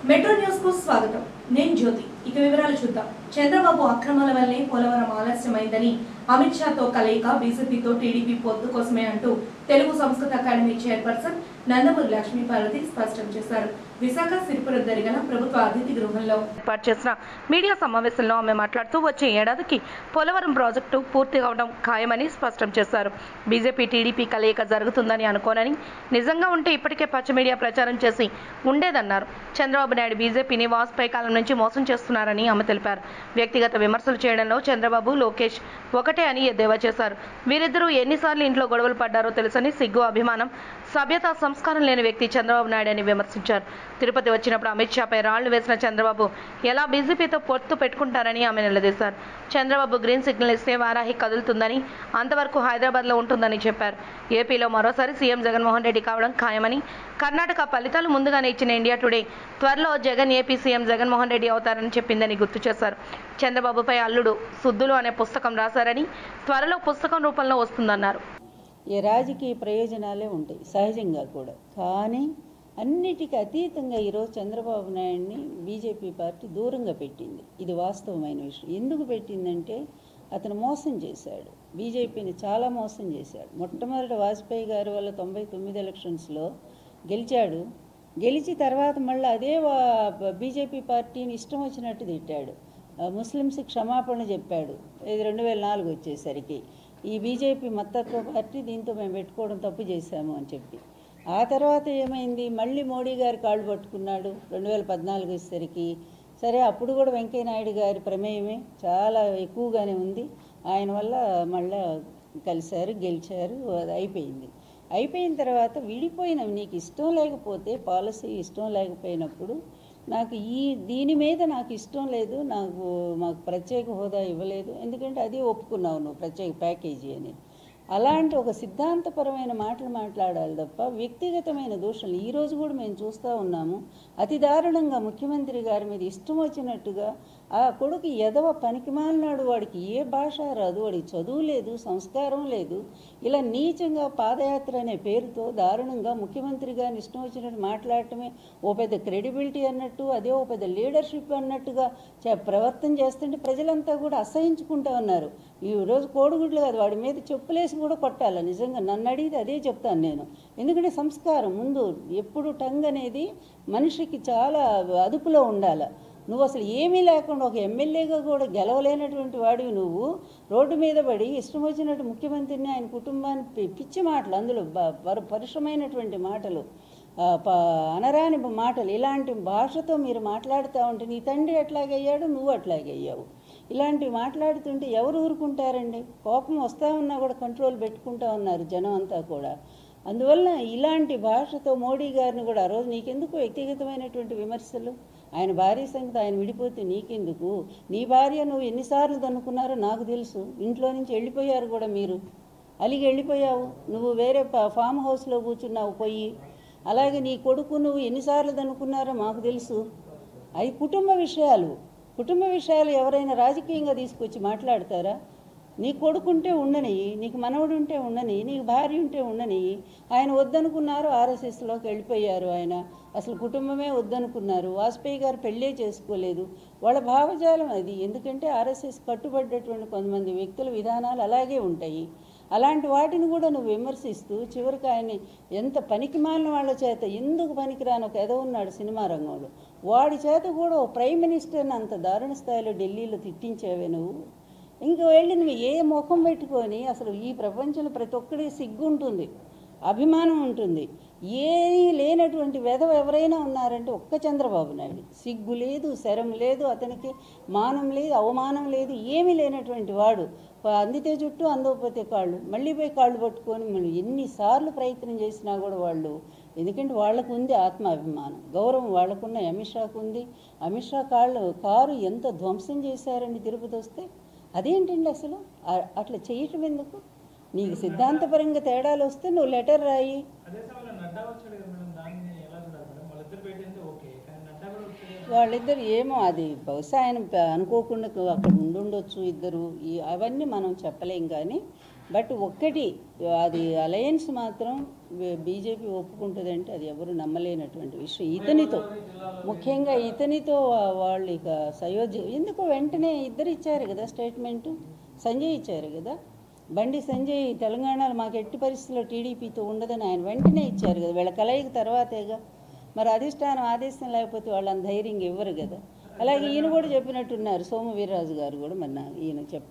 Metro news కు స్వాగతం నేను జ్యోతి ఇక వివరాలు చూద్దాం చంద్రబాబు అక్రమాల వల్లే పోలవరం ఆలస్యమైందని అమిత్ షాతో కలయిక బీజేపీతో టీడీపీ పొత్తు కోసమే అంటూ తెలుగు సంస్కృత అకాడమీ చైర్పర్సన్ నందమూరి లక్ష్మీ పార్వతి స్పష్టం చేశారు విశాఖ సిరిపురం జరిగిన ప్రభుత్వ అతిథి గృహంలో ఏర్పాటు చేసిన మీడియా సమావేశంలో ఆమె మాట్లాడుతూ వచ్చే ఏడాదికి పోలవరం ప్రాజెక్టు పూర్తి కావడం ఖాయమని స్పష్టం చేశారు బీజేపీ టీడీపీ కలయిక జరుగుతుందని అనుకోనని నిజంగా ఉంటే ఇప్పటికే పచ్చ మీడియా ప్రచారం చేసి ఉండేదన్నారు చంద్రబాబు నాయుడు బీజేపీని వాజ్పేయి కాలం నుంచి మోసం చేస్తున్నారని ఆమె తెలిపారు వ్యక్తిగత విమర్శలు చేయడంలో చంద్రబాబు లోకేష్ ఒకటే అని ఎద్దేవా చేశారు వీరిద్దరూ ఎన్నిసార్లు ఇంట్లో గొడవలు పడ్డారో తెలుసని సిగ్గు అభిమానం సభ్యత సంస్కారం లేని వ్యక్తి చంద్రబాబు నాయుడు అని విమర్శించారు తిరుపతి వచ్చినప్పుడు అమిత్ షాపై రాళ్లు వేసిన చంద్రబాబు ఎలా బీజేపీతో పొత్తు పెట్టుకుంటారని ఆమె నిలదీశారు చంద్రబాబు గ్రీన్ సిగ్నల్ ఇస్తే వారాహి కదులుతుందని అంతవరకు హైదరాబాద్లో ఉంటుందని చెప్పారు ఏపీలో మరోసారి సీఎం జగన్మోహన్ రెడ్డి కావడం ఖాయమని కర్ణాటక ఫలితాలు ముందుగానే ఇచ్చిన ఇండియా టుడే త్వరలో జగన్ ఏపీ సీఎం జగన్మోహన్ రెడ్డి అవుతారని చెప్పిందని గుర్తు చేశారు చంద్రబాబుపై అల్లుడు సుద్దులు అనే పుస్తకం రాశారని త్వరలో పుస్తకం రూపంలో వస్తుందన్నారు ఈ రాజకీయ ప్రయోజనాలే ఉంటాయి సహజంగా కూడా కానీ అన్నిటికీ అతీతంగా ఈరోజు చంద్రబాబు నాయుడిని బీజేపీ పార్టీ దూరంగా పెట్టింది ఇది వాస్తవమైన విషయం ఎందుకు పెట్టిందంటే అతను మోసం చేశాడు బీజేపీని చాలా మోసం చేశాడు మొట్టమొదటి వాజ్పేయి గారి వల్ల తొంభై తొమ్మిది ఎలక్షన్స్లో గెలిచాడు గెలిచి తర్వాత మళ్ళీ అదే వా- బీజేపీ పార్టీని ఇష్టం వచ్చినట్టు తిట్టాడు ఆ, ముస్లిమ్స్కి క్షమాపణ చెప్పాడు ఇది రెండు వేల నాలుగు వచ్చేసరికి ఈ బీజేపీ మత్తత్వ పార్టీ దీంతో మేము పెట్టుకోవడం తప్పు చేశాము అని చెప్పి ఆ తర్వాత ఏమైంది మళ్ళీ మోడీ గారి కాళ్ళు పట్టుకున్నాడు రెండు వేల పద్నాలుగు వచ్చేసరికి సరే అప్పుడు కూడా వెంకయ్య నాయుడు గారి ప్రమేయమే చాలా ఎక్కువగానే ఉంది ఆయన వల్ల మళ్ళా కలిశారు గెలిచారు అది అయిపోయింది అయిపోయిన తర్వాత విడిపోయిన నీకు ఇష్టం లేకపోతే పాలసీ ఇష్టం లేకపోయినప్పుడు నాకు ఈ దీని మీద నాకు ఇష్టం లేదు నాకు మాకు ప్రత్యేక హోదా ఇవ్వలేదు ఎందుకంటే అది ఒప్పుకున్నావు నువ్వు ప్రత్యేక ప్యాకేజీ అని అలాంటి ఒక సిద్ధాంతపరమైన మాటలు మాట్లాడాలి తప్ప వ్యక్తిగతమైన దోషాలు ఈ రోజు కూడా మేము చూస్తూ ఉన్నాము అతి దారుణంగా ముఖ్యమంత్రి గారి మీద ఇష్టం వచ్చినట్టుగా ఆ కొడుకు ఎదవ పనికిమాలినాడు వాడికి ఏ భాష రాదు వాడికి చదువు లేదు సంస్కారం లేదు ఇలా నీచంగా పాదయాత్ర అనే పేరుతో దారుణంగా ముఖ్యమంత్రి గారిని ఇష్టం వచ్చినట్టు మాట్లాడటమే ఓ పెద్ద క్రెడిబిలిటీ అన్నట్టు అదే ఓ పెద్ద లీడర్షిప్ అన్నట్టుగా చ- ప్రవర్తన చేస్తుంటే ప్రజలంతా కూడా అసహించుకుంటా ఉన్నారు ఈ రోజు కోడిగుడ్లు కాదు వాడి మీద చెప్పులేసి కూడా కొట్టాలి నిజంగా నన్ను అడిగితే అదే చెప్తాను నేను ఎందుకంటే సంస్కారం ముందు ఎప్పుడు టంగ్ అనేది మనిషికి చాలా అదుపులో ఉండాలి నువ్వు అసలు ఏమీ లేకుండా ఒక ఎమ్మెల్యేగా కూడా గెలవలేనటువంటి వాడివి నువ్వు రోడ్డు మీద పడి ఇష్టం వచ్చినట్టు ముఖ్యమంత్రిని ఆయన కుటుంబాన్ని పి- పిచ్చి మాటలు అందులో బ- పరు- పరుషమైనటువంటి మాటలు ఆ, ప- అనరాని మాటలు ఇలాంటి భాషతో మీరు మాట్లాడుతూ ఉంటే నీ తండ్రి ఎట్లాగయ్యాడు నువ్వు అట్లాగే అయ్యావు ఇలాంటివి మాట్లాడుతుంటే ఎవరు ఊరుకుంటారండి కోపం వస్తూ ఉన్నా కూడా కంట్రోల్ పెట్టుకుంటా ఉన్నారు జనం అంతా కూడా అందువల్ల ఇలాంటి భాషతో మోడీ గారిని కూడా ఆ రోజు నీకెందుకు వ్యక్తిగతమైనటువంటి విమర్శలు ఆయన భార్య సంగతి ఆయన విడిపోతే నీకెందుకు నీ భార్య నువ్వు ఎన్నిసార్లు దన్నుకున్నారో నాకు తెలుసు ఇంట్లో నుంచి వెళ్ళిపోయారు కూడా మీరు అలిగి వెళ్ళిపోయావు నువ్వు వేరే ప- ఫామ్ హౌస్లో కూర్చున్నావు పోయి అలాగే నీ కొడుకు నువ్వు ఎన్నిసార్లు దన్నుకున్నారో మాకు తెలుసు అవి కుటుంబ విషయాలు కుటుంబ విషయాలు ఎవరైనా రాజకీయంగా తీసుకొచ్చి మాట్లాడతారా నీ కొడుకుంటే ఉండని నీకు మనవడు ఉంటే ఉండని నీకు భార్య ఉంటే ఉండని ఆయన వద్దనుకున్నారు ఆర్ఎస్ఎస్లోకి వెళ్ళిపోయారు ఆయన అసలు కుటుంబమే వద్దనుకున్నారు వాజ్పేయి గారు పెళ్ళే చేసుకోలేదు వాళ్ళ భావజాలం అది ఎందుకంటే ఆర్ఎస్ఎస్ కట్టుబడ్డటువంటి కొంతమంది వ్యక్తుల విధానాలు అలాగే ఉంటాయి అలాంటి వాటిని కూడా నువ్వు విమర్శిస్తూ చివరికి ఆయన్ని ఎంత పనికి మాలిన వాళ్ళ చేత ఎందుకు పనికిరాని ఒక ఎద ఉన్నాడు సినిమా రంగంలో వాడి చేత కూడా ఓ ప్రైమ్ మినిస్టర్ని అంత దారుణ స్థాయిలో ఢిల్లీలో తిట్టించావే నువ్వు ఇంకా వెళ్ళి నువ్వు ఏ ముఖం పెట్టుకొని అసలు ఈ ప్రపంచంలో ప్రతి ఒక్కడి సిగ్గు ఉంటుంది అభిమానం ఉంటుంది ఏమీ లేనటువంటి వెధవ ఎవరైనా ఉన్నారంటే ఒక్క చంద్రబాబు నాయుడు సిగ్గు లేదు శరం లేదు అతనికి మానం లేదు అవమానం లేదు ఏమీ లేనటువంటి వాడు ప- అందితే చుట్టూ అందకపోతే కాళ్ళు మళ్ళీ పోయి కాళ్ళు పట్టుకొని మళ్ళీ ఎన్నిసార్లు ప్రయత్నం చేసినా కూడా వాళ్ళు ఎందుకంటే వాళ్ళకు ఉంది ఆత్మాభిమానం గౌరవం వాళ్ళకున్న అమిత్ షాకు ఉంది అమిత్ షా కాళ్ళు కారు ఎంత ధ్వంసం చేశారండి తిరుపతి వస్తే అదేంటండి అసలు ఆ- అట్లా చేయటం ఎందుకు నీకు సిద్ధాంతపరంగా తేడాలు వస్తే నువ్వు లెటర్ రాయి అదే సమయంలో నడ్డా వచ్చాడు కదా మేడం దాన్ని ఎలా చూడాలి మేడం వాళ్ళిద్దరు భేటీ అంటే ఓకే కానీ నడ్డా కూడా వచ్చాడు కదా. వాళ్ళిద్దరు ఏమో అది బహుశా ఆయన ప- అనుకోకుండా అక్కడ ఉండుండొచ్చు ఇద్దరు ఈ అవన్నీ మనం చెప్పలేం కానీ బట్ ఒక్కటి అది అలయన్స్ మాత్రం బీజేపీ ఒప్పుకుంటుందంటే అది ఎవరు నమ్మలేనటువంటి విషయం ఇతనితో ముఖ్యంగా ఇతనితో వా- వాళ్ళు ఇక సయోధ్య ఎందుకు వెంటనే ఇద్దరు ఇచ్చారు కదా స్టేట్మెంటు సంజయ్ ఇచ్చారు కదా బండి సంజయ్ తెలంగాణలో మాకు ఎట్టి పరిస్థితుల్లో టీడీపీతో ఉండదని ఆయన వెంటనే ఇచ్చారు కదా వీళ్ళ కలయిక తర్వాతేగా మరి అధిష్టానం ఆదేశం లేకపోతే వాళ్ళని ధైర్యంగా ఇవ్వరు కదా అలాగే ఈయన కూడా చెప్పినట్టున్నారు సోము వీర్రాజు గారు కూడా మరి నాకు ఈయన చెప్